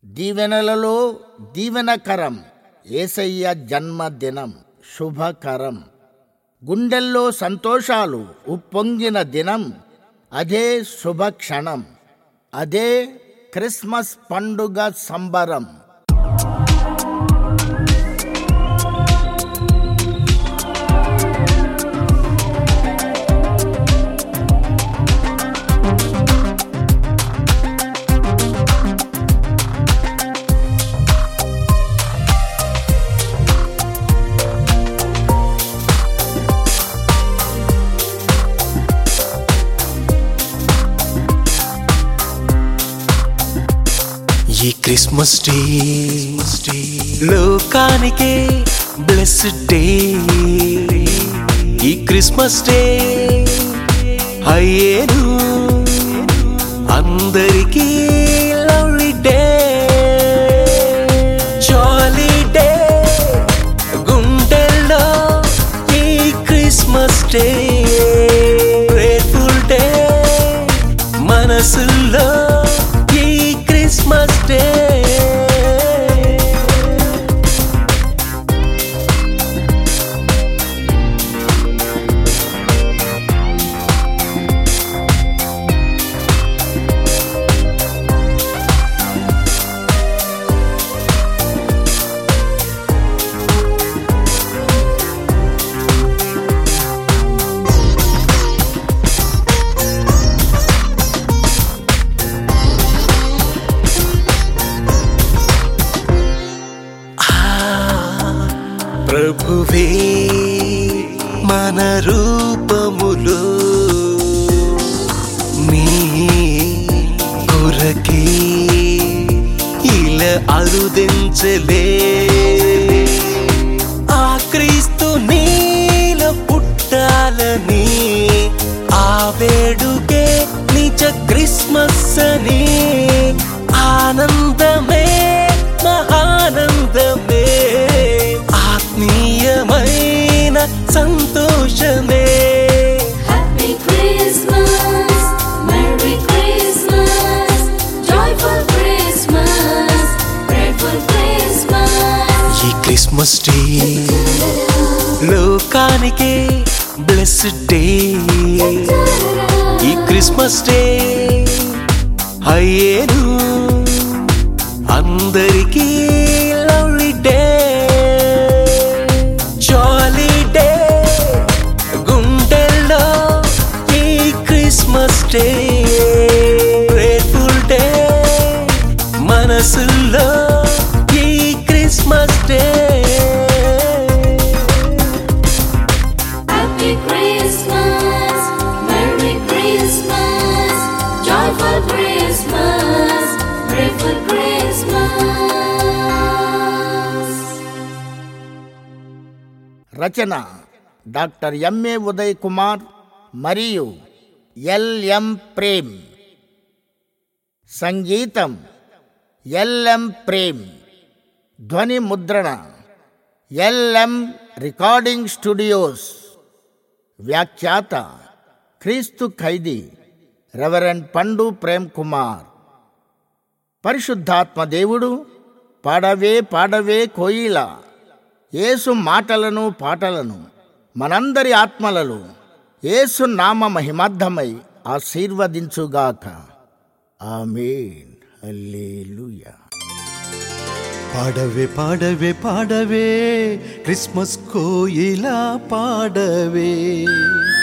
దీవెనలలో దీవెనకరం ఏసయ్య జన్మదినం శుభకరం గుండెల్లో సంతోషాలు ఉప్పొంగిన దినం అదే శుభక్షణం అదే క్రిస్మస్ పండుగ సంబరం ఈ క్రిస్మస్ డే లోకానికే బ్లెస్డ్ డే ఈ క్రిస్మస్ డే అయ్యేను అందరికీ లవ్లీ డే జాలీ డే గుండెల్లో ఈ క్రిస్మస్ డే గ్రేట్ఫుల్ డే మనసుల్లో ఈ క్రిస్మస్ డే ప్రభువే మన రూపములో నీ కొరకే ఇలా అరుదించలే ఆ క్రీస్తు నీల పుట్టాలని ఆ వేడుకే నిజ క్రిస్మస్ అని ఆనందమే మహానందమే ఆత్మీయమైన సంతోషమే Happy Christmas, Merry Christmas, Joyful Christmas, Grateful Christmas. ఈ క్రిస్మస్ డే లోకానికే బ్లెస్డ్ డే ఈ క్రిస్మస్ డే అయ్యేను అందరికీ లవ్లీ డే జాలీ డే గుండెల్లో ఈ క్రిస్మస్ డే గ్రేట్ఫుల్ డే మనసుల్లో ఈ Christmas day Happy Christmas, Merry Christmas, Joyful Christmas, Grateful Christmas. రచన డాక్టర్ ఎంఏ ఉదయ్ కుమార్ మరియు ఎల్ఎం ప్రేమ్ సంగీతం ఎల్ఎం ప్రేమ్ ధ్వని ముద్రణ ఎల్ఎం రికార్డింగ్ స్టూడియోస్ వ్యాఖ్యాత క్రీస్తు ఖైదీ రెవరెండ్ పండు ప్రేమ్ కుమార్ పరిశుద్ధాత్మ దేవుడు పాడవే పాడవే కోయిల యేసు మాటలను పాటలను మనందరి ఆత్మలలో యేసు నామ మహిమార్థమై ఆశీర్వదించుగాక ఆమేన్ హల్లెలూయా పాడవే పాడవే పాడవే క్రిస్మస్ కోయిలా పాడవే